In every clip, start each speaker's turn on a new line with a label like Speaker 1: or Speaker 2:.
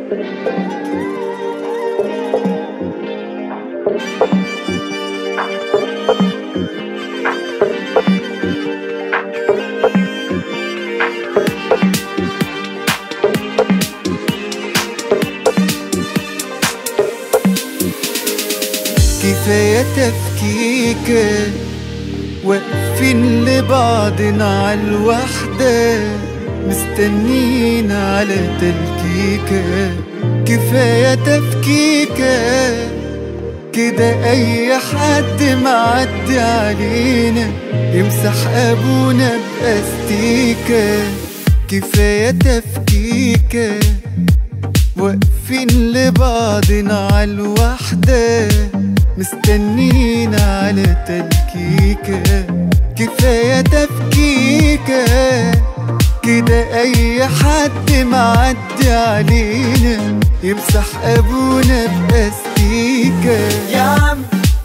Speaker 1: كفاية تفكيكة واقفين لبعضنا عالوحدة مستنين على تلكيكة كفاية تفكيكة كده أي حد معدي علينا يمسح أبونا بأستيكة كفاية تفكيكة واقفين لبعضنا عالوحدة مستنين على تلكيكة كفاية تفكيكة كده أي حد معدي علينا يمسح أبونا بأستيكة يا عم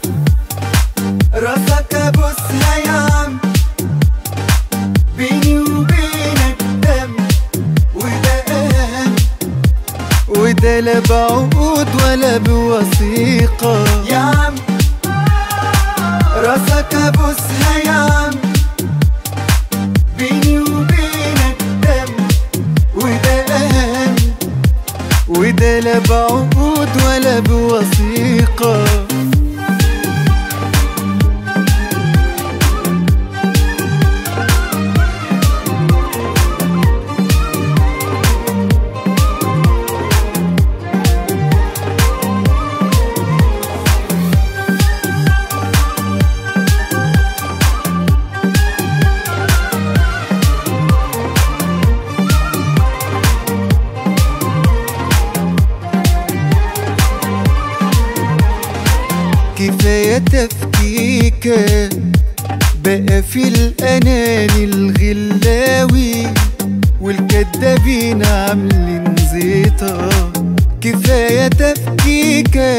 Speaker 1: راسك أبوسها يا عم بيني وبينك دم وده أهم وده لا بعقود ولا بوثيقة يا عم راسك ابوسها يا عم بيني وبينك دم وده اهم وده لا بعقود ولا بوثيقة كفاية تفكيكة بقى في الأناني الغلاوي والكدابين عاملين زيطة كفاية تفكيكة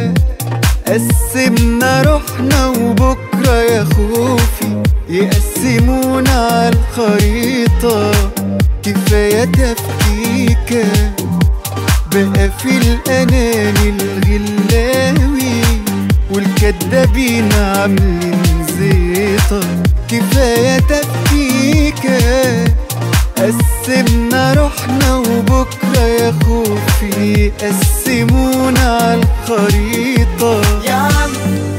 Speaker 1: قسمنا روحنا وبكرة يا خوفي يقسمونا عالخريطة كفاية تفكيكة بقى في الأناني الغلاوي والكدابين عاملين زيطة كفاية تفكيكة قسمنا روحنا وبكرة يا خوفي يقسمونا عالخريطة يا عم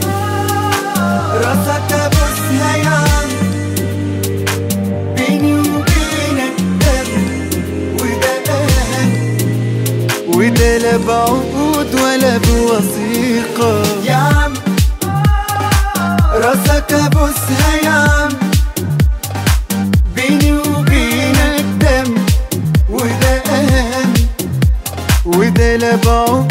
Speaker 1: راسك ابوسها يا عم بيني وبينك دم وده أهم وده لا بعقود ولا بوثيقة يا عم راسك ابوسها يا عم بيني وبينك دم وده أهم وده لا بعقود